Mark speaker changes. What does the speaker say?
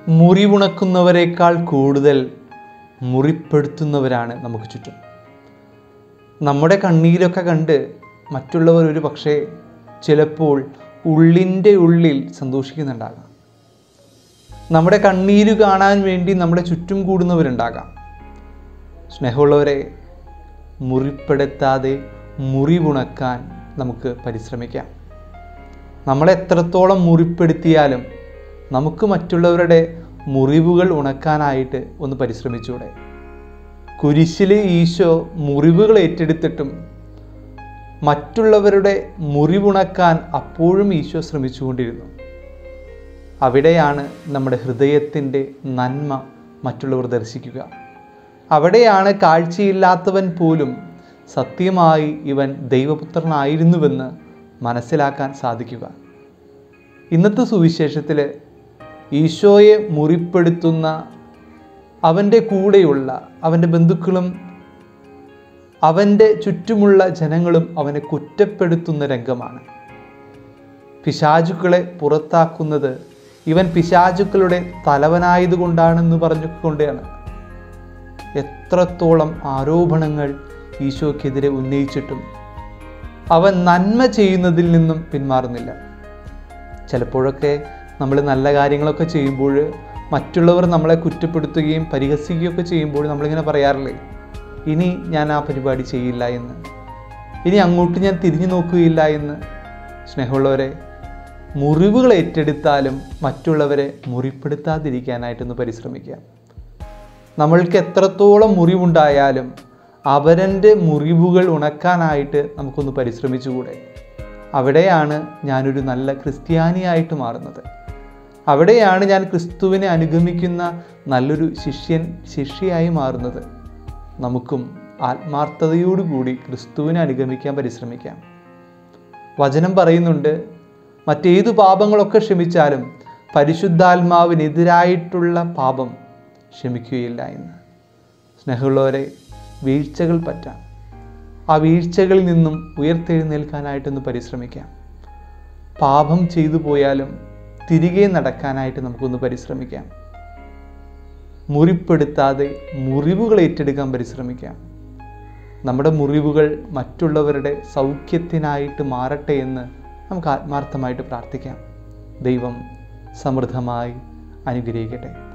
Speaker 1: മുറിവുണക്കുന്നവരെക്കാൾ കൂടുതൽ മുറിപ്പെടുത്തുന്നവരാണ് നമുക്ക് ചുറ്റും നമ്മുടെ കണ്ണീരൊക്കെ കണ്ട് മറ്റുള്ളവർ ഒരു പക്ഷേ ചിലപ്പോൾ ഉള്ളിൻ്റെ ഉള്ളിൽ സന്തോഷിക്കുന്നുണ്ടാകാം നമ്മുടെ കണ്ണീര് കാണാൻ വേണ്ടി നമ്മുടെ ചുറ്റും കൂടുന്നവരുണ്ടാകാം സ്നേഹമുള്ളവരെ മുറിപ്പെടുത്താതെ മുറിവുണക്കാൻ നമുക്ക് പരിശ്രമിക്കാം നമ്മളെ എത്രത്തോളം മുറിപ്പെടുത്തിയാലും നമുക്ക് മറ്റുള്ളവരുടെ മുറിവുകൾ ഉണക്കാനായിട്ട് ഒന്ന് പരിശ്രമിച്ചൂടെ കുരിശിൽ ഈശോ മുറിവുകൾ ഏറ്റെടുത്തിട്ടും മറ്റുള്ളവരുടെ മുറിവുണക്കാൻ അപ്പോഴും ഈശോ ശ്രമിച്ചുകൊണ്ടിരുന്നു അവിടെയാണ് നമ്മുടെ ഹൃദയത്തിൻ്റെ നന്മ മറ്റുള്ളവർ ദർശിക്കുക അവിടെയാണ് കാഴ്ചയില്ലാത്തവൻ പോലും സത്യമായി ഇവൻ ദൈവപുത്രനായിരുന്നുവെന്ന് മനസ്സിലാക്കാൻ സാധിക്കുക ഇന്നത്തെ സുവിശേഷത്തിൽ ഈശോയെ മുറിപ്പെടുത്തുന്ന അവൻ്റെ കൂടെയുള്ള അവൻ്റെ ബന്ധുക്കളും അവൻ്റെ ചുറ്റുമുള്ള ജനങ്ങളും അവനെ കുറ്റപ്പെടുത്തുന്ന രംഗമാണ് പിശാചുക്കളെ പുറത്താക്കുന്നത് ഇവൻ പിശാചുക്കളുടെ തലവനായതുകൊണ്ടാണെന്ന് പറഞ്ഞുകൊണ്ടാണ് എത്രത്തോളം ആരോപണങ്ങൾ ഈശോയ്ക്കെതിരെ ഉന്നയിച്ചിട്ടും അവൻ നന്മ ചെയ്യുന്നതിൽ നിന്നും പിന്മാറുന്നില്ല ചിലപ്പോഴൊക്കെ നമ്മൾ നല്ല കാര്യങ്ങളൊക്കെ ചെയ്യുമ്പോൾ മറ്റുള്ളവർ നമ്മളെ കുറ്റപ്പെടുത്തുകയും പരിഹസിക്കുകയൊക്കെ ചെയ്യുമ്പോൾ നമ്മളിങ്ങനെ പറയാറില്ലേ ഇനി ഞാൻ ആ പരിപാടി ചെയ്യില്ല എന്ന് ഇനി അങ്ങോട്ട് ഞാൻ തിരിഞ്ഞു നോക്കുകയില്ല എന്ന് സ്നേഹമുള്ളവരെ മുറിവുകൾ ഏറ്റെടുത്താലും മറ്റുള്ളവരെ മുറിപ്പെടുത്താതിരിക്കാനായിട്ടൊന്ന് പരിശ്രമിക്കുക നമ്മൾക്ക് എത്രത്തോളം മുറിവുണ്ടായാലും അവരൻ്റെ മുറിവുകൾ ഉണക്കാനായിട്ട് നമുക്കൊന്ന് പരിശ്രമിച്ചുകൂടെ അവിടെയാണ് ഞാനൊരു നല്ല ക്രിസ്ത്യാനിയായിട്ട് മാറുന്നത് അവിടെയാണ് ഞാൻ ക്രിസ്തുവിനെ അനുഗമിക്കുന്ന നല്ലൊരു ശിഷ്യൻ ശിഷ്യയായി മാറുന്നത് നമുക്കും ആത്മാർത്ഥതയോടുകൂടി ക്രിസ്തുവിനെ അനുഗമിക്കാൻ പരിശ്രമിക്കാം വചനം പറയുന്നുണ്ട് മറ്റേതു പാപങ്ങളൊക്കെ ക്ഷമിച്ചാലും പരിശുദ്ധാത്മാവിനെതിരായിട്ടുള്ള പാപം ക്ഷമിക്കുകയില്ല എന്ന് സ്നേഹമുള്ളവരെ വീഴ്ചകൾ പറ്റാം ആ വീഴ്ചകളിൽ നിന്നും ഉയർത്തെഴുന്നേൽക്കാനായിട്ടൊന്ന് പരിശ്രമിക്കാം പാപം ചെയ്തു പോയാലും തിരികെ നടക്കാനായിട്ട് നമുക്കൊന്ന് പരിശ്രമിക്കാം മുറിപ്പെടുത്താതെ മുറിവുകൾ ഏറ്റെടുക്കാൻ പരിശ്രമിക്കാം നമ്മുടെ മുറിവുകൾ മറ്റുള്ളവരുടെ സൗഖ്യത്തിനായിട്ട് മാറട്ടെ എന്ന് നമുക്ക് ആത്മാർത്ഥമായിട്ട് പ്രാർത്ഥിക്കാം ദൈവം സമൃദ്ധമായി അനുഗ്രഹിക്കട്ടെ